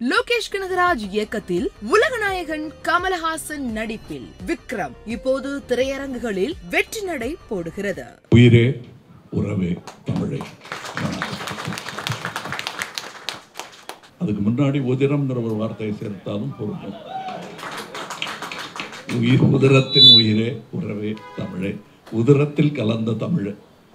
லோகேஷ் கனகராஜ் இயக்கத்தில் உலகநாயகன் கமலஹாசன் நடிப்பில் விக்ரம் இப்போது திரையரங்குகளில் வெற்றி நடை போடுகிறது உயிரே உறவே தமிழே அதுக்கு முன்னாடி உதிரம்ங்கிற ஒரு வார்த்தையை சேர்த்தாலும் பொருந்தும் உயிர் உதிரத்தின் உயிரே உறவே தமிழே உதிரத்தில் கலந்த தமிழ்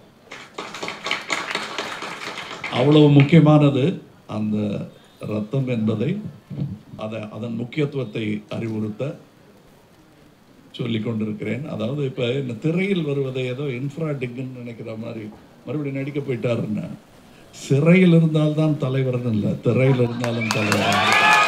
அவ்வளவு முக்கியமானது அந்த ரத்தம் என்பதை அதை அதன் முக்கியத்துவத்தை அறிவுறுத்த சொல்லிக் கொண்டிருக்கிறேன் அதாவது இப்போ இந்த திரையில் வருவதை ஏதோ இன்ஃப்ராடிக்னு நினைக்கிற மாதிரி மறுபடியும் நடிக்க போயிட்டாருன்னு சிறையில் இருந்தால்தான் தலைவர்னு இல்லை திரையில் இருந்தாலும் தலைவர்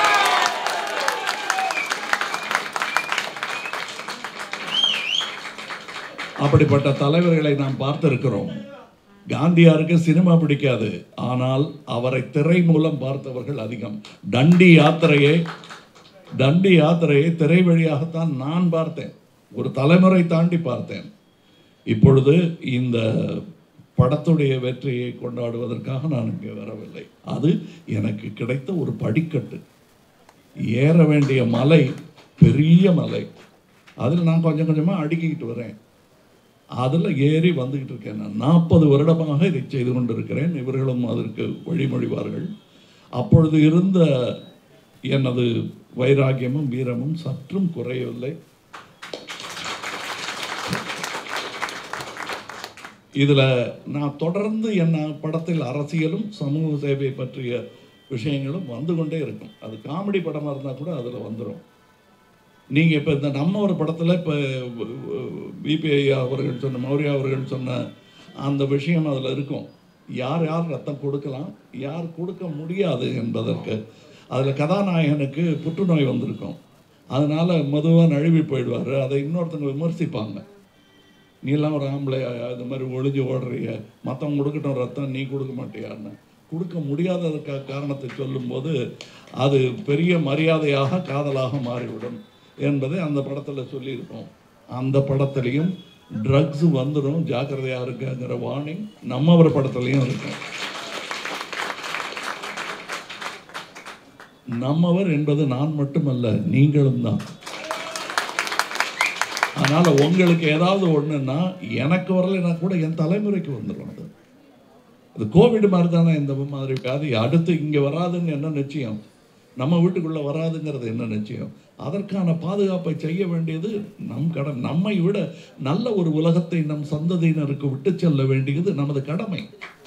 அப்படிப்பட்ட தலைவர்களை நாம் பார்த்திருக்கிறோம் காந்தியாருக்கு சினிமா பிடிக்காது ஆனால் அவரை திரை மூலம் பார்த்தவர்கள் அதிகம் தண்டி யாத்திரையை தண்டி யாத்திரையை திரை வழியாகத்தான் நான் பார்த்தேன் ஒரு தலைமுறை தாண்டி பார்த்தேன் இப்பொழுது இந்த படத்துடைய வெற்றியை கொண்டாடுவதற்காக நான் இங்கே வரவில்லை அது எனக்கு கிடைத்த ஒரு படிக்கட்டு ஏற வேண்டிய மலை பெரிய மலை அதில் நான் கொஞ்சம் கொஞ்சமாக அடுக்கிக்கிட்டு வரேன் அதில் ஏறி வந்துக்கிட்டு இருக்கேன் நான் நாற்பது வருடமாக இதை செய்து கொண்டிருக்கிறேன் இவர்களும் அதற்கு வழிமொழிவார்கள் அப்பொழுது இருந்த எனது வைராகியமும் வீரமும் சற்றும் குறையவில்லை இதில் நான் தொடர்ந்து என்ன படத்தில் அரசியலும் சமூக சேவை பற்றிய விஷயங்களும் வந்து கொண்டே இருக்கும் அது காமெடி படமாக இருந்தால் கூட அதில் வந்துடும் நீங்கள் இப்போ இந்த நம்ம ஒரு படத்தில் இப்போ பிபிஐ அவர்கள் சொன்ன மௌரியா அவர்கள் சொன்ன அந்த விஷயம் அதில் இருக்கும் யார் யார் ரத்தம் கொடுக்கலாம் யார் கொடுக்க முடியாது என்பதற்கு அதில் கதாநாயகனுக்கு புற்றுநோய் வந்திருக்கும் அதனால் மதுவாக நழுவி போயிடுவார் அதை இன்னொருத்தங்க விமர்சிப்பாங்க நீ எல்லாம் ஒரு ஆம்பளை அது மாதிரி ஒளிஞ்சு ஓடுறிய மற்றவங்க கொடுக்கட்டும் ரத்தம் நீ கொடுக்க மாட்டியான்னு கொடுக்க முடியாததுக்கு காரணத்தை சொல்லும்போது அது பெரிய மரியாதையாக காதலாக மாறிவிடும் என்பதை அந்த படத்தில் சொல்லியிருக்கோம் அந்த படத்துலையும் ட்ரக்ஸ் வந்துடும் ஜாக்கிரதையாக இருக்குங்கிற வார்னிங் நம்ம ஒரு படத்துலையும் இருக்கும் நம்மவர் என்பது நான் மட்டுமல்ல நீங்களும் தான் அதனால் உங்களுக்கு ஏதாவது ஒன்றுன்னா எனக்கு வரலைன்னா கூட என் தலைமுறைக்கு வந்துடும் அது அது கோவிட் மாதிரி தானே இந்த மாதிரி வியாதி அடுத்து இங்கே வராதுன்னு என்ன நிச்சயம் நம்ம வீட்டுக்குள்ளே வராதுங்கிறது என்ன நிச்சயம் அதற்கான பாதுகாப்பை செய்ய வேண்டியது நம் கடன் நம்மை விட நல்ல ஒரு உலகத்தை நம் சந்ததியினருக்கு விட்டு செல்ல வேண்டியது நமது கடமை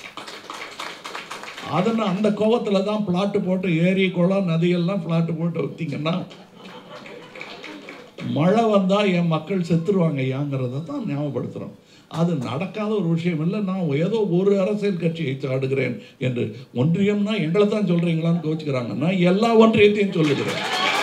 அதனால் அந்த கோவத்தில் தான் பிளாட்டு போட்டு ஏரி குளம் நதியெல்லாம் பிளாட்டு போட்டு வைத்தீங்கன்னா மழை வந்தால் என் மக்கள் செத்துருவாங்க ஐயாங்கிறத தான் ஞாபகப்படுத்துகிறோம் அது நடக்காத ஒரு விஷயம் இல்லை நான் ஏதோ ஒரு அரசியல் கட்சியை சாடுகிறேன் என்று ஒன்றியம்னா எங்களை தான் சொல்கிறீங்களான்னு கோச்சுக்கிறாங்க நான் எல்லா ஒன்றியத்தையும் சொல்லுகிறேன்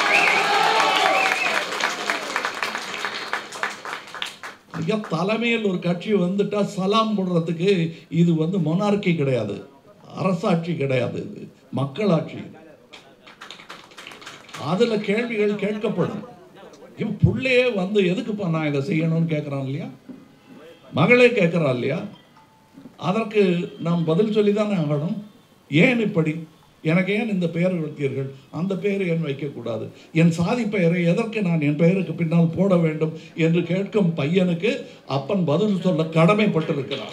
ஐயா தலைமையில் ஒரு கட்சி வந்துட்டா சலாம் போடுறதுக்கு இது வந்து மொனார்கி கிடையாது அரசாட்சி கிடையாது இது மக்களாட்சி அதுல கேள்விகள் கேட்கப்படும் இவன் புள்ளையே வந்து எதுக்குப்பா நான் இதை செய்யணும்னு கேட்குறான் இல்லையா மகளே கேட்குறான் இல்லையா அதற்கு நாம் பதில் சொல்லி தானே ஆகணும் ஏன் இப்படி எனக்கு ஏன் இந்த பெயர் வைத்தீர்கள் அந்த பெயரை ஏன் வைக்கக்கூடாது என் சாதி பெயரை எதற்கு நான் என் பெயருக்கு பின்னால் போட வேண்டும் என்று கேட்கும் பையனுக்கு அப்பன் பதில் சொல்ல கடமைப்பட்டிருக்கிறான்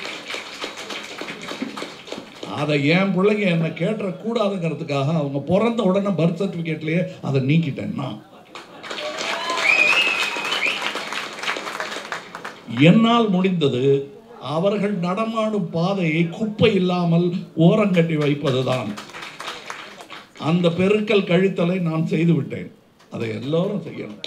அதை என் பிள்ளைங்க என்னை கேட்டக்கூடாதுங்கிறதுக்காக அவங்க பிறந்த உடனே பர்த் சர்டிஃபிகேட்லேயே அதை நீக்கிட்டேன் நான் என்னால் முடிந்தது அவர்கள் நடமாடும் பாதையை குப்பை இல்லாமல் ஓரங்கட்டி வைப்பதுதான் அந்த பெருக்கல் கழித்தலை நான் செய்து விட்டேன் அதை எல்லோரும் செய்யணும்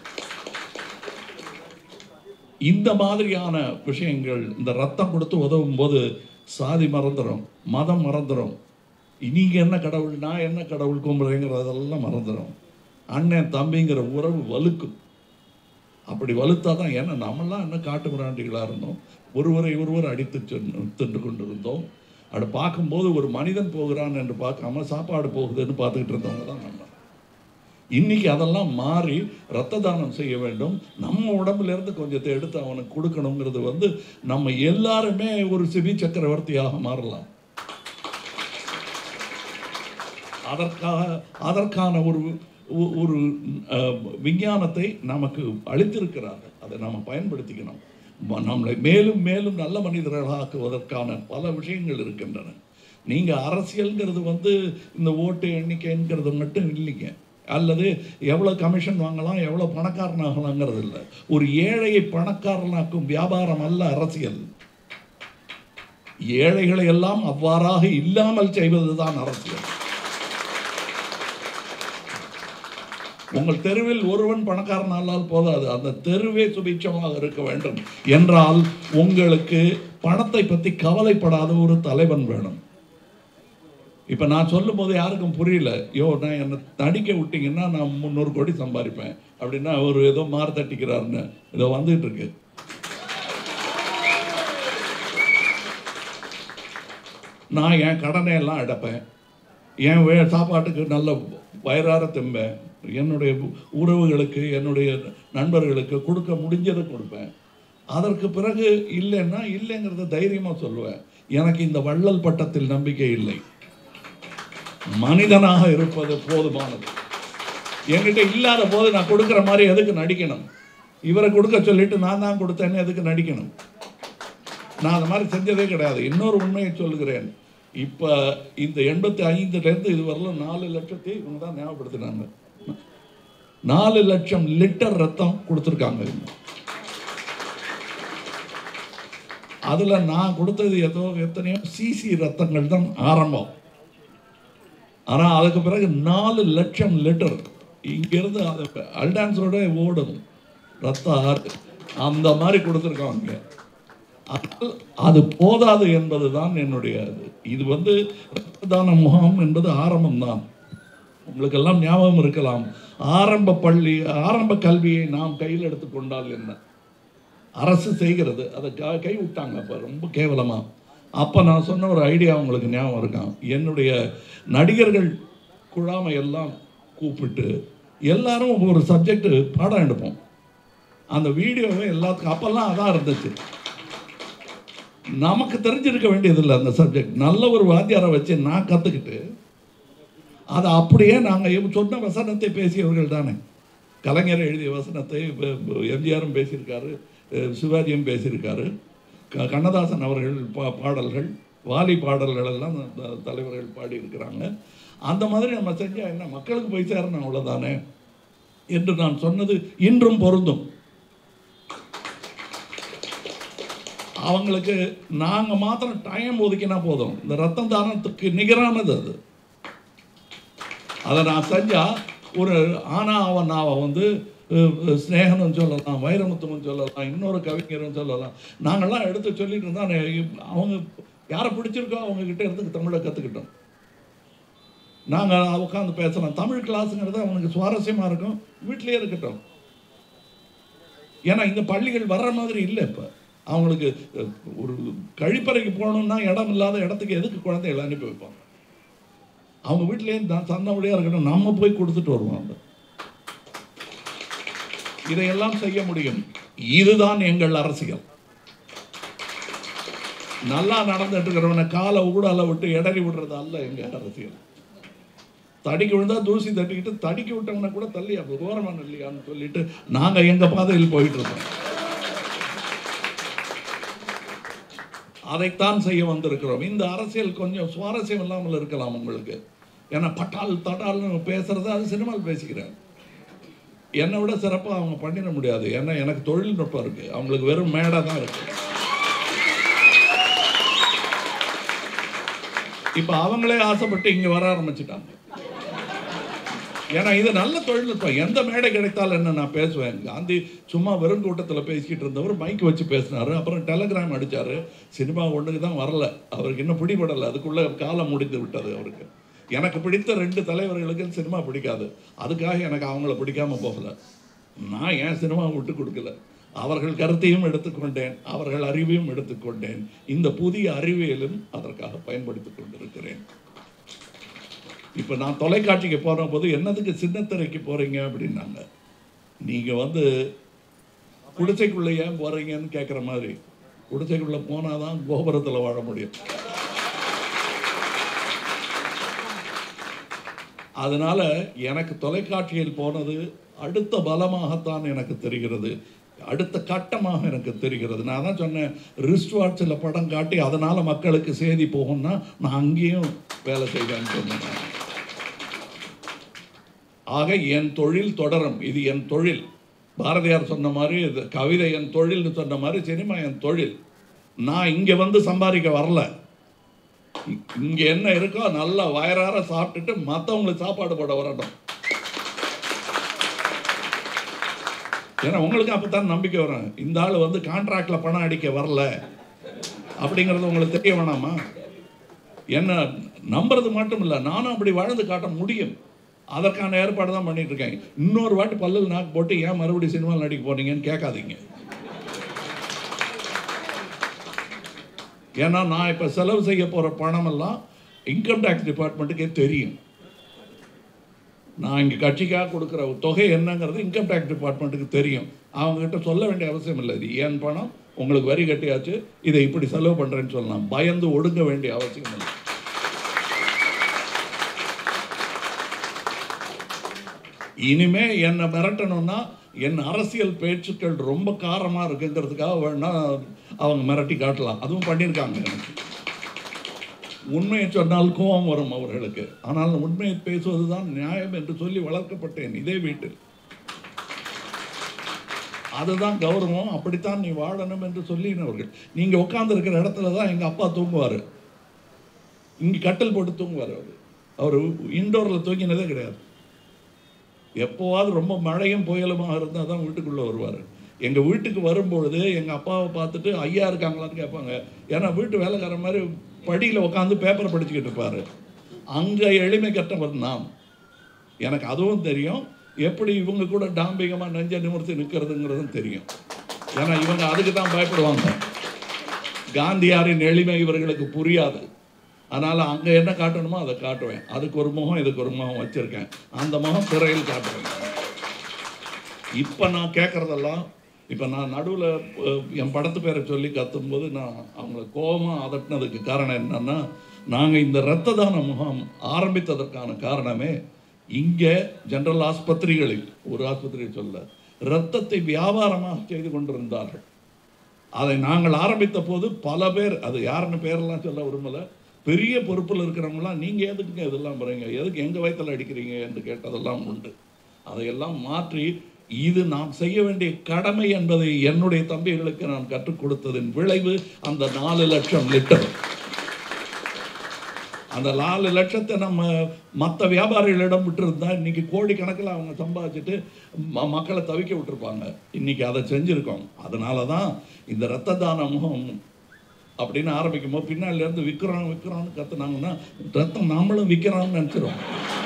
இந்த மாதிரியான விஷயங்கள் இந்த ரத்தம் கொடுத்து உதவும் போது சாதி மறந்துடும் மதம் மறந்துடும் நீங்க என்ன கடவுள் நான் என்ன கடவுள் கும்பிட்றேங்கிறதெல்லாம் மறந்துடும் அண்ணன் தம்பிங்கிற உறவு வலுக்கும் அப்படி வலுத்தா தான் ஏன்னா நம்மளாம் என்ன காட்டு மிராண்டிகளாக இருந்தோம் ஒருவரை ஒருவர் அடித்து சென்று தின்று கொண்டிருந்தோம் அதை பார்க்கும்போது ஒரு மனிதன் போகிறான் என்று பார்க்காம சாப்பாடு போகுதுன்னு பார்த்துக்கிட்டு இருந்தவங்க தான் நம்ம இன்னைக்கு அதெல்லாம் மாறி ரத்த தானம் செய்ய வேண்டும் நம்ம உடம்புல இருந்து கொஞ்சத்தை எடுத்து அவனுக்கு கொடுக்கணுங்கிறது வந்து நம்ம எல்லாருமே ஒரு சிவி சக்கரவர்த்தியாக மாறலாம் அதற்காக அதற்கான ஒரு ஒ- ஒரு அஹ், விஞ்ஞானத்தை நமக்கு அளித்திருக்கிறார்கள் அதை நாம் பயன்படுத்திக்கணும் ம- நம்மளை மேலும் மேலும் நல்ல மனிதர்களாக்குவதற்கான பல விஷயங்கள் இருக்கின்றன நீங்கள் அரசியல்ங்கிறது வந்து இந்த ஓட்டு எண்ணிக்கைங்கிறது மட்டும் இல்லைங்க அல்லது எவ்வளோ கமிஷன் வாங்கலாம் எவ்வளோ பணக்காரனாகலாங்கிறது இல்லை ஒரு ஏழையை பணக்காரனாக்கும் வியாபாரம் அல்ல அரசியல் ஏழைகளை எல்லாம் அவ்வாறாக இல்லாமல் செய்வதுதான் அரசியல் உங்கள் தெருவில் ஒருவன் பணக்காரன் ஆளால் போதாது அந்த தெருவே சுபிட்சமாக இருக்க வேண்டும் என்றால் உங்களுக்கு பணத்தை பற்றி கவலைப்படாத ஒரு தலைவன் வேணும் இப்போ நான் சொல்லும் போது யாருக்கும் புரியல யோ நான் என்னை நடிக்க விட்டீங்கன்னா நான் முந்நூறு கோடி சம்பாதிப்பேன் அப்படின்னா அவர் ஏதோ மாறு தட்டிக்கிறாருன்னு ஏதோ வந்துட்டு இருக்கு நான் என் கடனை எல்லாம் அடைப்பேன் என் வே சாப்பாட்டுக்கு நல்ல வயிறார திம்பேன் என்னுடைய உறவுகளுக்கு என்னுடைய நண்பர்களுக்கு கொடுக்க முடிஞ்சதை கொடுப்பேன் அதற்கு பிறகு இல்லைன்னா இல்லைங்கிறத தைரியமாக சொல்லுவேன் எனக்கு இந்த வள்ளல் பட்டத்தில் நம்பிக்கை இல்லை மனிதனாக இருப்பது போதுமானது என்கிட்ட இல்லாத போது நான் கொடுக்குற மாதிரி எதுக்கு நடிக்கணும் இவரை கொடுக்க சொல்லிட்டு நான் தான் கொடுத்தேன்னு எதுக்கு நடிக்கணும் நான் அந்த மாதிரி செஞ்சதே கிடையாது இன்னொரு உண்மையை சொல்லுகிறேன் இப்போ இந்த எண்பத்தி ஐந்துலேருந்து இது வரலாம் நாலு லட்சத்தி இவங்க தான் ஞாபகப்படுத்தினாங்க நாலு லட்சம் லிட்டர் ரத்தம் கொடுத்துருக்காங்க இவங்க அதில் நான் கொடுத்தது ஏதோ எத்தனையோ சிசி ரத்தங்கள் தான் ஆரம்பம் ஆனால் அதுக்கு பிறகு நாலு லட்சம் லிட்டர் இங்கேருந்து அது அல்டான்ஸோட ஓடும் ரத்த ஆறு அந்த மாதிரி கொடுத்துருக்காங்க ஆனால் அது போதாது என்பது தான் என்னுடைய இது இது வந்து ரத்த தான முகாம் என்பது ஆரம்பம்தான் உங்களுக்கெல்லாம் ஞாபகம் இருக்கலாம் ஆரம்ப பள்ளி ஆரம்ப கல்வியை நாம் கையில் எடுத்துக்கொண்டால் என்ன அரசு செய்கிறது அதை க- கை விட்டாங்க அப்போ ரொம்ப கேவலமாக அப்போ நான் சொன்ன ஒரு ஐடியா உங்களுக்கு ஞாபகம் இருக்கான் என்னுடைய நடிகர்கள் குழாமை எல்லாம் கூப்பிட்டு எல்லாரும் ஒரு சப்ஜெக்ட் பாடம் எடுப்போம் அந்த வீடியோவை எல்லாத்துக்கும் அப்போல்லாம் அதான் இருந்துச்சு நமக்கு தெரிஞ்சிருக்க வேண்டியதில்லை அந்த சப்ஜெக்ட் நல்ல ஒரு வாத்தியாரை வச்சு நான் கற்றுக்கிட்டு அதை அப்படியே நாங்கள் சொன்ன வசனத்தை பேசியவர்கள் தானே கலைஞர் எழுதிய வசனத்தை ப- ப- எம்ஜிஆரும் பேசியிருக்காரு அஹ் சிவாஜியும் பேசியிருக்காரு க கண்ணதாசன் அவர்கள் பா பாடல்கள் வாலி பாடல்கள் எல்லாம் த- தலைவர்கள் பாடியிருக்கிறாங்க அந்த மாதிரி நம்ம செஞ்சால் என்ன மக்களுக்கு போய் சேரணும் அவ்வளோதானே என்று நான் சொன்னது இன்றும் பொருந்தும் அவங்களுக்கு நாங்கள் மாத்திரம் டைம் ஒதுக்கினா போதும் இந்த ரத்தம் தானத்துக்கு நிகரானது அது அதை நான் செஞ்சால் ஒரு ஆனா அவன் அவன் வந்து அஹ், ஸ்நேகனும் சொல்லலாம் வைரமுத்துவும் சொல்லலாம் இன்னொரு கவிஞரும் சொல்லலாம் நாங்கள்லாம் எடுத்து சொல்லிட்டு இருந்தா நே- அவங்க யாரை பிடிச்சிருக்கோ அவங்க கிட்ட இருந்து தமிழை கற்றுக்கிட்டோம் நாங்கள் உட்காந்து பேசலாம் தமிழ் கிளாஸுங்கிறது அவனுக்கு சுவாரஸ்யமாக இருக்கும் வீட்டிலேயே இருக்கட்டும் ஏன்னா இந்த பள்ளிகள் வர்ற மாதிரி இல்லை இப்போ அவங்களுக்கு அஹ், ஒரு கழிப்பறைக்கு போகணும்னா இடம் இல்லாத இடத்துக்கு எதுக்கு குழந்தைகளை அனுப்பி வைப்பாங்க அவங்க வீட்டிலேயே தான் தன்னவழியாக இருக்கட்டும் நம்ம போய் கொடுத்துட்டு வருவோம் அந்த இதையெல்லாம் செய்ய முடியும் இதுதான் எங்கள் அரசியல் நல்லா நடந்துட்டு இருக்கிறவனை காலை ஊடால விட்டு இடறி விடுறது அல்ல எங்க அரசியல் தடிக்கு விழுந்தா தூசி தட்டிக்கிட்டு தடிக்கி விட்டவனை கூட தள்ளி அப்போ ஓரமான இல்லையான்னு சொல்லிட்டு நாங்க எங்க பாதையில் போயிட்டு இருக்கோம் அதைத்தான் செய்ய வந்திருக்கிறோம் இந்த அரசியல் கொஞ்சம் சுவாரஸ்யம் இல்லாமல் இருக்கலாம் உங்களுக்கு ஏன்னா பட்டால் தடால்னு பேசுறது அது சினிமாவில் பேசிக்கிறேன் என்னை விட சிறப்பாக அவங்க பண்ணிட முடியாது ஏன்னா எனக்கு தொழில்நுட்பம் இருக்கு அவங்களுக்கு வெறும் மேடை தான் இருக்கு இப்போ அவங்களே ஆசைப்பட்டு இங்கே வர ஆரம்பிச்சிட்டாங்க ஏன்னா இது நல்ல தொழில்நுட்பம் எந்த மேடை கிடைத்தாலும் என்ன நான் பேசுவேன் காந்தி சும்மா வெறும் கூட்டத்தில் பேசிக்கிட்டு இருந்தவர் மைக் வச்சு பேசினாரு அப்புறம் டெலகிராம் அடிச்சாரு சினிமா ஒன்றுக்கு தான் வரல அவருக்கு இன்னும் பிடிபடலை அதுக்குள்ள காலம் முடிந்து விட்டது அவருக்கு எனக்கு பிடித்த ரெண்டு தலைவர்களுக்கு சினிமா பிடிக்காது அதுக்காக எனக்கு அவங்கள பிடிக்காம போகல நான் என் சினிமாவை விட்டு கொடுக்கல அவர்கள் கருத்தையும் எடுத்துக்கொண்டேன் அவர்கள் அறிவையும் எடுத்துக்கொண்டேன் இந்த புதிய அறிவியலும் அதற்காக பயன்படுத்திக் கொண்டிருக்கிறேன் இப்போ நான் தொலைக்காட்சிக்கு போன போது என்னதுக்கு சின்னத்திரைக்கு போறீங்க அப்படின்னாங்க நீங்க வந்து குடிசைக்குள்ள ஏன் போறீங்கன்னு கேட்குற மாதிரி குடிசைக்குள்ள போனாதான் கோபுரத்தில் வாழ முடியும் அதனால எனக்கு தொலைக்காட்சியில் போனது அடுத்த பலமாகத்தான் எனக்கு தெரிகிறது அடுத்த கட்டமாக எனக்கு தெரிகிறது நான் தான் சொன்னேன் ரிஸ்ட் வாட்சில் படம் காட்டி அதனால் மக்களுக்கு செய்தி போகும்னா நான் அங்கேயும் வேலை செய்வேன்னு சொன்னேன் நான். ஆக என் தொழில் தொடரும் இது என் தொழில் பாரதியார் சொன்ன மாதிரி இது கவிதை என் தொழில்னு சொன்ன மாதிரி சினிமா என் தொழில் நான் இங்கே வந்து சம்பாதிக்க வரல இ- இங்க என்ன இருக்கோ நல்லா வயறார சாப்பிட்டுட்டு மற்றவங்களுக்கு சாப்பாடு போட வரட்டும் ஏன்னா உங்களுக்கு அப்பதான் நம்பிக்கை வரும் இந்த ஆள் வந்து கான்ட்ராக்ட்ல பணம் அடிக்க வரல அப்படிங்கிறது உங்களுக்கு தெரிய வேணாமா என்ன நம்புறது மட்டும் இல்லை நானும் அப்படி வாழ்ந்து காட்ட முடியும் அதற்கான ஏற்பாடு தான் பண்ணிட்டு இருக்கேன் இன்னொரு வாட்டி பல்லில் நாக்கு போட்டு ஏன் மறுபடியும் சினிமாவில் நடிக்க போனீங்கன்னு கேட்காதீங்க ஏன்னா நான் இப்போ செலவு செய்ய போகிற பணமெல்லாம் இன்கம் டேக்ஸ் டிபார்ட்மெண்ட்டுக்கே தெரியும் நான் இங்கே கட்சிக்காக கொடுக்குற தொகை என்னங்கிறது இன்கம் டேக்ஸ் டிபார்ட்மெண்ட்டுக்கு தெரியும் அவங்ககிட்ட சொல்ல வேண்டிய அவசியம் இல்லை இது ஏன் பணம் உங்களுக்கு வரி கட்டியாச்சு இதை இப்படி செலவு பண்ணுறேன்னு சொல்லலாம் பயந்து ஒடுங்க வேண்டிய அவசியம் இல்லை இனிமே என்னை மிரட்டணும்னா என் அரசியல் பேச்சுக்கள் ரொம்ப காரமாக இருக்குங்கிறதுக்காக வேணா அவங்க மிரட்டி காட்டலாம் அதுவும் பண்ணியிருக்காங்க எனக்கு உண்மையை சொன்னால் கோபம் வரும் அவர்களுக்கு ஆனால் உண்மையை பேசுவதுதான் நியாயம் என்று சொல்லி வளர்க்கப்பட்டேன் இதே வீட்டில் அதுதான் கௌரவம் அப்படித்தான் நீ வாழணும் என்று சொல்லினவர்கள் நீங்க உட்கார்ந்து இருக்கிற இடத்துல தான் எங்க அப்பா தூங்குவாரு இங்க கட்டில் போட்டு தூங்குவார் அவர் அவர் இண்டோரில் தூங்கினதே கிடையாது எப்போவாவது ரொம்ப மழையும் புயலுமாக இருந்தால் தான் வீட்டுக்குள்ளே வருவார் எங்கள் வீட்டுக்கு வரும்பொழுது எங்கள் அப்பாவை பார்த்துட்டு ஐயா இருக்காங்களான்னு கேட்பாங்க ஏன்னா வீட்டு வேலைக்காரன் மாதிரி படியில் உட்காந்து பேப்பரை படிச்சுக்கிட்டு இருப்பார் அங்கே எளிமை கற்றவர் நாம் எனக்கு அதுவும் தெரியும் எப்படி இவங்க கூட டாம்பிகமாக நெஞ்ச நிமிர்த்தி நிற்கிறதுங்கிறதும் தெரியும் ஏன்னா இவங்க அதுக்கு தான் பயப்படுவாங்க காந்தியாரின் எளிமை இவர்களுக்கு புரியாது அதனால் அங்கே என்ன காட்டணுமோ அதை காட்டுவேன் அதுக்கு ஒரு முகம் இதுக்கு ஒரு முகம் வச்சுருக்கேன் அந்த முகம் திரையில் காட்டுவேன் இப்போ நான் கேட்குறதெல்லாம் இப்போ நான் நடுவில் என் படத்து பேரை சொல்லி கத்தும்போது நான் அவங்கள கோபமாக அதட்டினதுக்கு காரணம் என்னன்னா நாங்கள் இந்த இரத்த தான முகாம் ஆரம்பித்ததற்கான காரணமே இங்கே ஜெனரல் ஆஸ்பத்திரிகளில் ஒரு ஆஸ்பத்திரியை சொல்ல இரத்தத்தை வியாபாரமாக செய்து கொண்டிருந்தார்கள் அதை நாங்கள் ஆரம்பித்த போது பல பேர் அது யாருன்னு பேரெல்லாம் சொல்ல விரும்பல பெரிய பொறுப்பில் இருக்கிறவங்களாம் நீங்கள் எதுக்குங்க இதெல்லாம் போகிறீங்க எதுக்கு எங்கள் வயத்தில் அடிக்கிறீங்க என்று கேட்டதெல்லாம் உண்டு அதையெல்லாம் மாற்றி இது நாம் செய்ய வேண்டிய கடமை என்பதை என்னுடைய தம்பிகளுக்கு நான் கற்றுக் கொடுத்ததின் விளைவு அந்த நாலு லட்சம் லிட்டர் அந்த நாலு லட்சத்தை நம்ம மற்ற வியாபாரிகளிடம் விட்டுருந்தா இன்னைக்கு கோடிக்கணக்கில் அவங்க சம்பாதிச்சுட்டு ம- மக்களை தவிக்க விட்டுருப்பாங்க இன்னைக்கு அதை செஞ்சுருக்கோம் அதனால தான் இந்த இரத்த தான முகம் அப்படின்னு ஆரம்பிக்கும் போது பின்னால இருந்து விற்கிறோம் விற்கிறோம்னு கத்துனாங்கன்னா ரத்தம் நாமளும் விற்கிறோம்னு நினச்சிரும்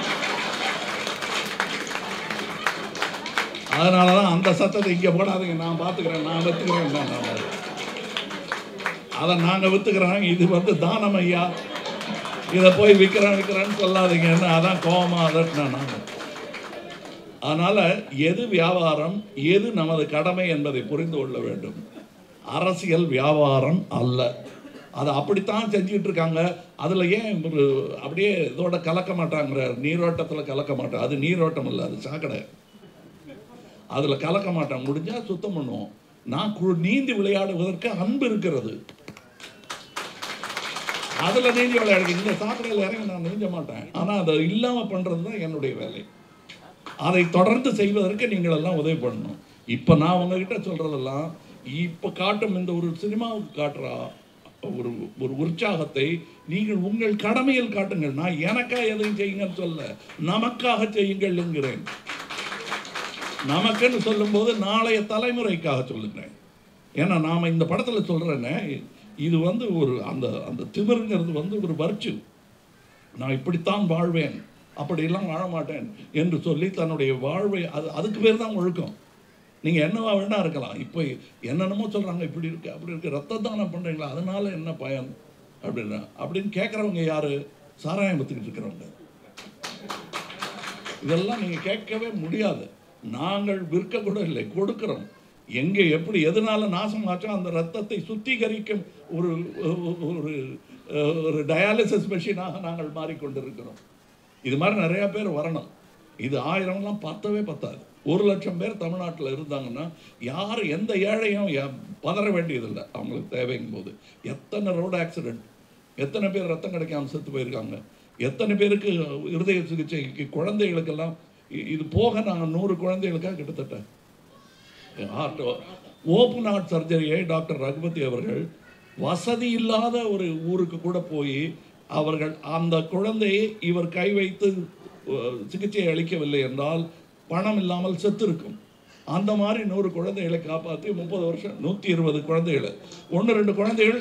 அதனால தான் அந்த சத்தத்தை இங்கே போடாதீங்க நான் பார்த்துக்கிறேன் நான் விற்றுக்கிறேன் நான் அதை நாங்கள் விற்றுக்கிறோம் இது வந்து தானம் ஐயா இதை போய் விற்கிறேன் விற்கிறேன்னு சொல்லாதீங்கன்னு அதான் கோபமாக அதட்டினேன் நான் அதனால் எது வியாபாரம் எது நமது கடமை என்பதை புரிந்து கொள்ள வேண்டும் அரசியல் வியாபாரம் அல்ல அதை அப்படித்தான் செஞ்சுட்டு இருக்காங்க அதில் ஏன் ஒரு அப்படியே இதோட கலக்க மாட்டாங்கிற நீரோட்டத்தில் கலக்க மாட்டேன் அது நீரோட்டம் இல்லை அது சாக்கடை அதில் கலக்க மாட்டேன் முடிஞ்சால் சுத்தம் பண்ணுவோம் நான் கு- நீந்தி விளையாடுவதற்கு அன்பு இருக்கிறது அதில் நீந்தி விளையாடுங்க இந்த சாக்கடையில் இறங்கி நான் நீஞ்ச மாட்டேன் ஆனால் அதை இல்லாமல் பண்ணுறது தான் என்னுடைய வேலை அதை தொடர்ந்து செய்வதற்கு நீங்கள் எல்லாம் உதவி பண்ணணும் இப்போ நான் உங்ககிட்ட சொல்கிறதெல்லாம் இப்போ காட்டும் இந்த ஒரு சினிமாவுக்கு காட்டுறா ஒரு ஒரு உற்சாகத்தை நீங்கள் உங்கள் கடமையில் காட்டுங்கள் நான் எனக்காக எதையும் செய்யுங்கன்னு சொல்ல நமக்காக செய்யுங்கள் என்கிறேன் நமக்குன்னு சொல்லும்போது நாளைய தலைமுறைக்காக சொல்லுகிறேன் ஏன்னா நாம் இந்த படத்தில் சொல்கிறேன்னே இது வந்து ஒரு அந்த அந்த திமிருங்கிறது வந்து ஒரு வர்ச்சு நான் இப்படித்தான் வாழ்வேன் அப்படியெல்லாம் வாழ மாட்டேன் என்று சொல்லி தன்னுடைய வாழ்வை அது அதுக்கு பேர் தான் ஒழுக்கம் நீங்கள் என்னவா வேணா இருக்கலாம் இப்போ என்னென்னமோ சொல்கிறாங்க இப்படி இருக்கு அப்படி இருக்கு ரத்த தானம் பண்ணுறீங்களா அதனால என்ன பயன் அப்படின்னா அப்படின்னு கேட்குறவங்க யாரு சாராயம் வித்துக்கிட்டு இருக்கிறவங்க இதெல்லாம் நீங்கள் கேட்கவே முடியாது நாங்கள் விற்க கூட இல்லை கொடுக்கிறோம் எங்கே எப்படி எதனால நாசமாச்சோ அந்த ரத்தத்தை சுத்திகரிக்கும் ஒரு ஒரு ஒரு டயாலிசிஸ் மெஷினாக நாங்கள் மாறிக்கொண்டிருக்கிறோம் இது மாதிரி நிறையா பேர் வரணும் இது ஆயிரம்லாம் பத்தவே பத்தாது ஒரு லட்சம் பேர் தமிழ்நாட்டில் இருந்தாங்கன்னா யார் எந்த ஏழையும் யா- பதற வேண்டியதில்லை அவங்களுக்கு தேவைங்கும் போது எத்தனை ரோடு ஆக்சிடென்ட் எத்தனை பேர் ரத்தம் கிடைக்காம செத்து போயிருக்காங்க எத்தனை பேருக்கு இருதய சிகிச்சைக்கு குழந்தைகளுக்கெல்லாம் இ- இது போக நாங்கள் நூறு குழந்தைகளுக்காக கிட்டத்தட்ட ஹார்ட் ஓப்பன் ஹார்ட் சர்ஜரியை டாக்டர் ரகுபதி அவர்கள் வசதி இல்லாத ஒரு ஊருக்கு கூட போய் அவர்கள் அந்த குழந்தையை இவர் கை வைத்து அஹ், சிகிச்சை அளிக்கவில்லை என்றால் பணம் இல்லாமல் செத்திருக்கும் அந்த மாதிரி நூறு குழந்தைகளை காப்பாற்றி முப்பது வருஷம் நூற்றி இருபது குழந்தைகளை ஒன்று ரெண்டு குழந்தைகள்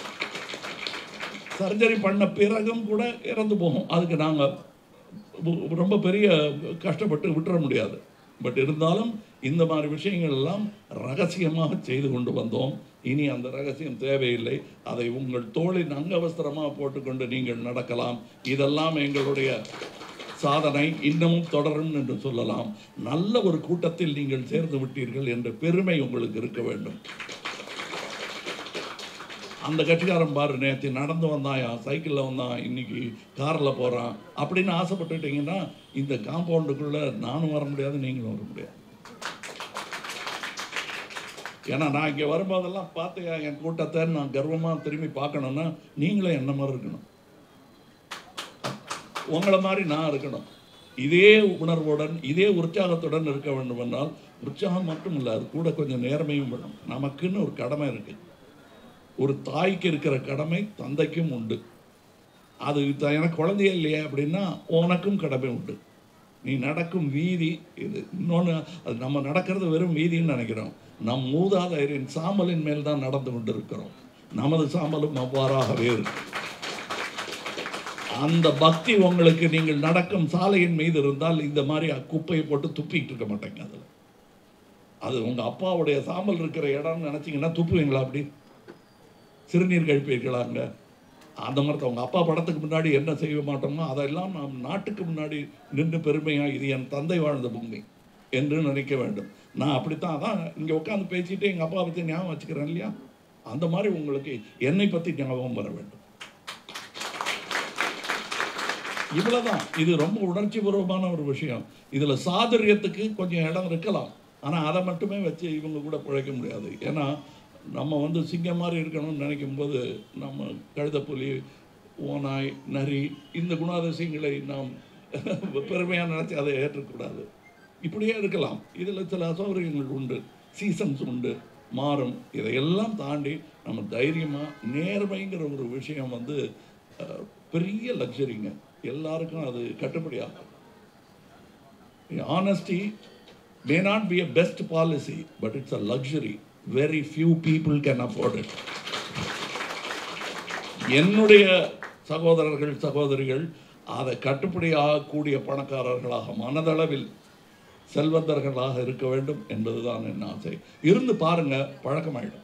சர்ஜரி பண்ண பிறகும் கூட இறந்து போகும் அதுக்கு நாங்கள் ரொம்ப பெரிய கஷ்டப்பட்டு விட்டுற முடியாது பட் இருந்தாலும் இந்த மாதிரி விஷயங்கள் எல்லாம் ரகசியமாக செய்து கொண்டு வந்தோம் இனி அந்த ரகசியம் தேவையில்லை அதை உங்கள் தோளின் அங்கவஸ்திரமாக போட்டுக்கொண்டு நீங்கள் நடக்கலாம் இதெல்லாம் எங்களுடைய சாதனை இன்னமும் தொடரும் என்று சொல்லலாம் நல்ல ஒரு கூட்டத்தில் நீங்கள் சேர்ந்து விட்டீர்கள் என்ற பெருமை உங்களுக்கு இருக்க வேண்டும் அந்த கட்சிக்காரன் பாரு நேற்று நடந்து வந்தான் சைக்கிளில் வந்தான் இன்னைக்கு காரில் போகிறான் அப்படின்னு ஆசைப்பட்டுட்டீங்கன்னா இந்த காம்பவுண்டுக்குள்ளே நானும் வர முடியாது நீங்களும் வர முடியாது ஏன்னா நான் இங்கே வரும்போதெல்லாம் பார்த்து என் கூட்டத்தை நான் கர்வமாக திரும்பி பார்க்கணுன்னா நீங்களும் என்ன மாதிரி இருக்கணும் உங்களை மாதிரி நான் இருக்கணும் இதே உணர்வுடன் இதே உற்சாகத்துடன் இருக்க வேண்டும் என்றால் உற்சாகம் மட்டும் இல்லை அது கூட கொஞ்சம் நேர்மையும் வேணும் நமக்குன்னு ஒரு கடமை இருக்குது ஒரு தாய்க்கு இருக்கிற கடமை தந்தைக்கும் உண்டு அது த- எனக்கு குழந்தையே இல்லையே அப்படின்னா உனக்கும் கடமை உண்டு நீ நடக்கும் வீதி இது இன்னொன்று அது நம்ம நடக்கிறது வெறும் வீதின்னு நினைக்கிறோம் நம் மூதாதையரின் சாம்பலின் மேல் தான் நடந்து கொண்டிருக்கிறோம் நமது சாம்பலும் அவ்வாறாகவே இருக்கு அந்த பக்தி உங்களுக்கு நீங்கள் நடக்கும் சாலையின் மீது இருந்தால் இந்த மாதிரி குப்பையை போட்டு துப்பிட்டு இருக்க மாட்டேங்க அதில் அது உங்கள் அப்பாவுடைய சாம்பல் இருக்கிற இடம்னு நினச்சிங்கன்னா துப்புவீங்களா அப்படி சிறுநீர் கழிப்பீர்களா அங்கே அந்த மாதிரி உங்கள் அப்பா படத்துக்கு முன்னாடி என்ன செய்ய மாட்டோமோ அதெல்லாம் நாம் நாட்டுக்கு முன்னாடி நின்று பெருமையாக இது என் தந்தை வாழ்ந்த பூமி என்று நினைக்க வேண்டும் நான் அப்படித்தான் அதான் இங்கே உட்காந்து பேசிட்டு எங்கள் அப்பா பற்றி ஞாபகம் வச்சுக்கிறேன் இல்லையா அந்த மாதிரி உங்களுக்கு என்னை பற்றி ஞாபகம் வர வேண்டும் இவ்வளவுதான் இது ரொம்ப உணர்ச்சி பூர்வமான ஒரு விஷயம் இதில் சாதுரியத்துக்கு கொஞ்சம் இடம் இருக்கலாம் ஆனால் அதை மட்டுமே வச்சு இவங்க கூட பிழைக்க முடியாது ஏன்னா நம்ம வந்து சிங்கம் மாதிரி இருக்கணும்னு நினைக்கும் போது நம்ம கழுதைப்புலி ஓநாய் நரி இந்த குணாதிசயங்களை நாம் பெருமையாக நினச்சி அதை ஏற்றக்கூடாது இப்படியே இருக்கலாம் இதில் சில அசௌகரியங்கள் உண்டு சீசன்ஸ் உண்டு மாறும் இதையெல்லாம் தாண்டி நம்ம தைரியமாக நேர்மைங்கிற ஒரு விஷயம் வந்து அஹ், பெரிய லக்ஸரிங்க எல்லாருக்கும் அது கட்டுப்படியாகும் honesty may not be a best policy but it's a luxury very few people can afford it என்னுடைய சகோதரர்கள் சகோதரிகள் அதை கட்டுப்படியாகக்கூடிய பணக்காரர்களாக மனதளவில் செல்வந்தர்களாக இருக்க வேண்டும் என்பதுதான் என் ஆசை இருந்து பாருங்க பழக்கமாயிடும்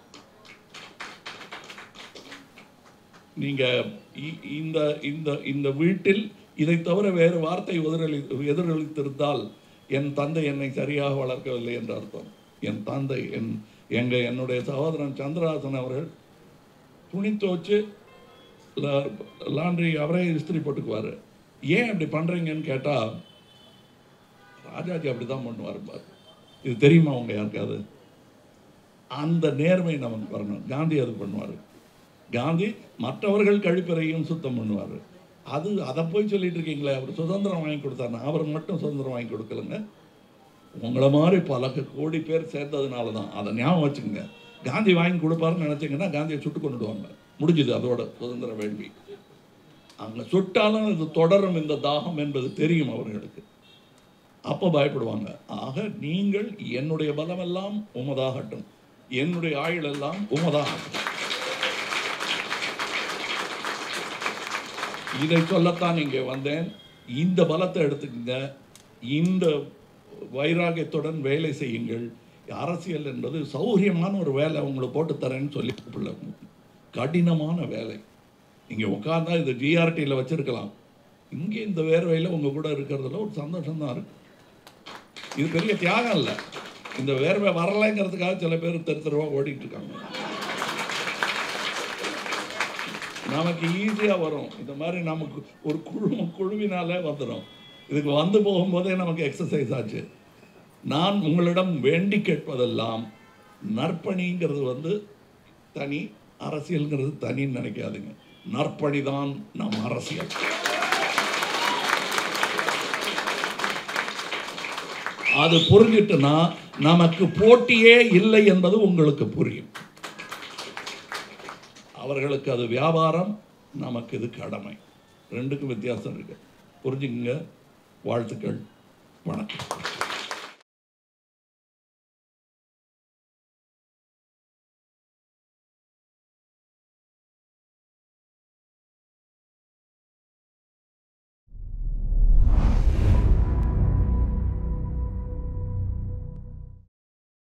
நீங்க இ- இந்த இந்த இந்த வீட்டில் இதை தவிர வேறு வார்த்தை எதிரொலி எதிரொலித்திருந்தால் என் தந்தை என்னை சரியாக வளர்க்கவில்லை என்று அர்த்தம் என் தந்தை என் எங்க என்னுடைய சகோதரன் சந்திரஹாசன் அவர்கள் துணி துவச்சு லாண்ட்ரி அவரே இஸ்திரி போட்டுக்குவார் ஏன் இப்படி பண்ணுறீங்கன்னு கேட்டால் ராஜாஜி அப்படி தான் பண்ணுவார் பாரு இது தெரியுமா உங்க யாருக்காவது அந்த நேர்மை நமக்கு வரணும் காந்தி அது பண்ணுவார் காந்தி மற்றவர்கள் கழிப்பறையும் சுத்தம் பண்ணுவார் அது அதை போய் சொல்லிட்டு இருக்கீங்களே அவர் சுதந்திரம் வாங்கி கொடுத்தாரு அவர் மட்டும் சுதந்திரம் வாங்கி கொடுக்கலங்க உங்களை மாதிரி பல கோடி பேர் சேர்ந்ததுனால தான் அதை ஞாபகம் வச்சுக்கோங்க காந்தி வாங்கி கொடுப்பாருன்னு நினச்சிங்கன்னா காந்தியை சுட்டு கொண்டுடுவாங்க முடிஞ்சுது அதோட சுதந்திர வேள்வி அங்கே சுட்டாலும் இது தொடரும் இந்த தாகம் என்பது தெரியும் அவர்களுக்கு அப்போ பயப்படுவாங்க ஆக நீங்கள் என்னுடைய பலமெல்லாம் உமதாகட்டும் என்னுடைய ஆயுள் எல்லாம் உமதாகட்டும் இதை சொல்லத்தான் இங்கே வந்தேன் இந்த பலத்தை எடுத்துக்கங்க இந்த வைராகியத்துடன் வேலை செய்யுங்கள் அரசியல் என்பது சௌகரியமான ஒரு வேலை உங்களுக்கு போட்டு தரேன்னு சொல்லி கூப்பிடல கடினமான வேலை இங்கே உட்காந்தா இந்த ஜிஆர்டியில் வச்சிருக்கலாம் இங்கே இந்த வேர்வையில் உங்கள் கூட இருக்கிறதுல ஒரு சந்தோஷம் தான் இருக்கு இது பெரிய தியாகம் இல்லை இந்த வேர்வை வரலைங்கிறதுக்காக சில பேர் தெரு தெருவா ஓடிட்டு இருக்காங்க நமக்கு ஈஸியாக வரும் இந்த மாதிரி நமக்கு ஒரு குழு குழுவினாலே வந்துடும் இதுக்கு வந்து போகும்போதே நமக்கு எக்ஸசைஸ் ஆச்சு நான் உங்களிடம் வேண்டி கேட்பதெல்லாம் நற்பணிங்கிறது வந்து தனி அரசியல்ங்கிறது தனின்னு நினைக்காதுங்க நற்பணி தான் நம் அரசியல் அது புரிஞ்சிட்டுனா நமக்கு போட்டியே இல்லை என்பது உங்களுக்கு புரியும் அவர்களுக்கு அது வியாபாரம் நமக்கு இது கடமை ரெண்டுக்கும் வித்தியாசம் இருக்கு புரிஞ்சுக்குங்க வாழ்த்துக்கள் வணக்கம்